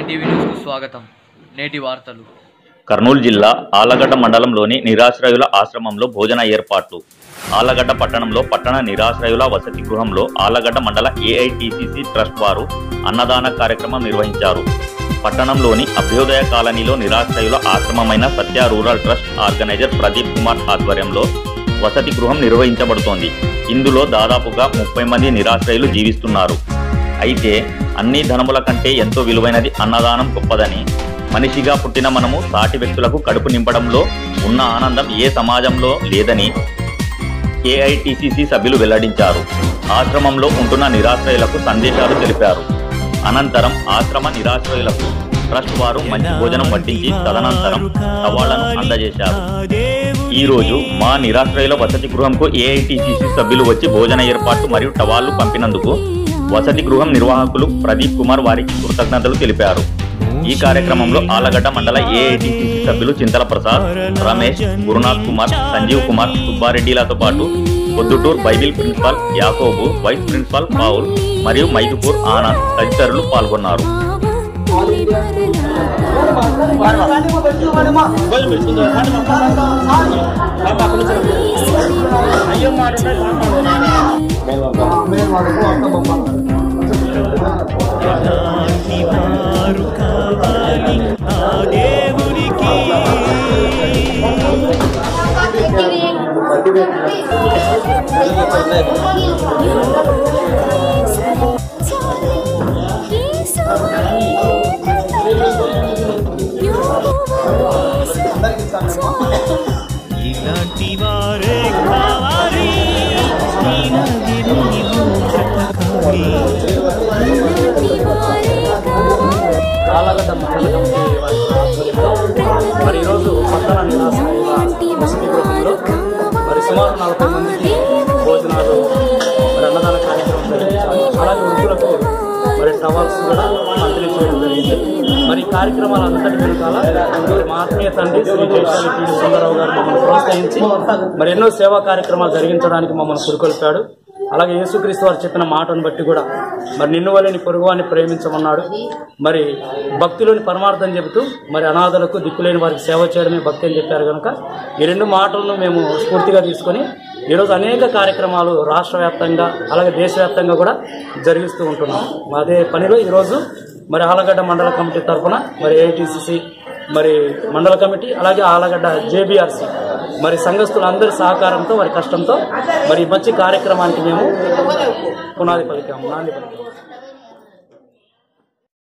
nine TV న్యూస్కు స్వాగతం నేటి వార్తలు కర్నూలు జిల్లా ఆలగడ్డ మండలంలోని నిరాశ్రయుల ఆశ్రమంలో భోజన ఏర్పాట్లు ఆలగడ్డ పట్టణంలో పట్టణ నిరాశ్రయుల వసతి గృహంలో ఆలగడ్డ మండల ఏఐటిసిసి ట్రస్ట్ వారు అన్నదాన కార్యక్రమం నిర్వహించారు పట్టణంలోని అభ్యుదయ కాలనీలో నిరాశ్రయుల ఆశ్రమమైన Satya rural trust organiser Pradeep Kumar ఆధ్వర్యంలో వసతి గృహం నిర్వహించబడుతోంది ఇందులో దాదాపుగా ముప్పై మంది నిరాశ్రయులు జీవిస్తున్నారు అయితే అన్ని ధనముల కంటే ఎంతో విలువైనది అన్నదానం గొప్పదని మనిషిగా పుట్టిన మనము సాటి వ్యక్తులకు కడుపు నింపడంలో ఉన్న ఆనందం ఏ సమాజంలో లేదని ఏఐటిసిసి సభ్యులు వెల్లడించారు ఆశ్రమంలో ఉంటున్న నిరాశ్రయులకు సందేశాలు తెలిపారు అనంతరం ఆశ్రమ నిరాశ్రయులకు ట్రస్ట్ వారు మంచి భోజనం వడ్డించి తదనంతరం సవాళ్లను అందజేశారు ఈ రోజు మా నిరాశ్రయుల వసతి గృహంకు ఏఐటిసిసి సభ్యులు వచ్చి భోజన ఏర్పాట్లు మరియు టవాళ్లు పంపినందుకు వసతి గృహం నిర్వాహకులు ప్రదీప్ కుమార్ వారికి కృతజ్ఞతలు తెలిపారు ఈ కార్యక్రమంలో ఆలగడ్డ మండల ఏఐటిసిసి సభ్యులు చింతల ప్రసాద్ రమేష్ గురునాథ్ కుమార్ సంజీవ్ కుమార్ సుబ్బారెడ్డిలతో పాటు Proddatur bible principal Yakobu vice principal Paul మరియు మైదుపూర్ ఆనంద్ తదితరులు పాల్గొన్నారు అలాంటి వారు కావాలి ఆ దేవునికి ఇలాంటి వారే కావాలి ఈ నదిని బ్రతకాలి ఆలగడ్డ మండల కమిటీ వారి ఆధ్వర్యంలో మరి ఈరోజు పట్టణ నివాసుల వసతి గృహంలో మరి సుమారు నలభై మందికి భోజనాలు మరి అన్నదాన కార్యక్రమం జరిగించారు అలాగే వృద్ధులకు మరి టవర్స్ కూడా పంపిణీ చేయడం జరిగింది మరి ఈ కార్యక్రమాలు అంతటి వెనుకాల మరి మా ఆత్మీయ తండ్రి శ్రీ జయశాలి పీడి సుందరరావు గారు మమ్మల్ని ప్రోత్సహించి మరి ఎన్నో సేవా కార్యక్రమాలు జరిగించడానికి మమ్మల్ని పురుకొల్పాడు అలాగే యేసుక్రీస్తు వారు చెప్పిన మాటను బట్టి కూడా మరి నిన్ను వలని పొరుగువాన్ని ప్రేమించమన్నాడు మరి భక్తిలోని పరమార్థం చెబుతూ మరి అనాథలకు దిక్కులేని వారికి సేవ చేయడమే భక్తి అని చెప్పారు కనుక ఈ రెండు మాటలను మేము స్ఫూర్తిగా తీసుకొని ఈరోజు అనేక కార్యక్రమాలు రాష్ట్ర వ్యాప్తంగా అలాగే దేశవ్యాప్తంగా కూడా జరిగిస్తూ ఉంటున్నాం అదే పనిలో ఈరోజు మరి ఆలగడ్డ మండల కమిటీ తరఫున మరి ఏఐటీసీసీ మరి మండల కమిటీ అలాగే ఆలగడ్డ జేబీఆర్సీ మరి సంఘస్థులందరి సహకారంతో వారి కష్టంతో మరి ఈ మంచి కార్యక్రమానికి మేము పునాది పలికాము నాంది పలికాము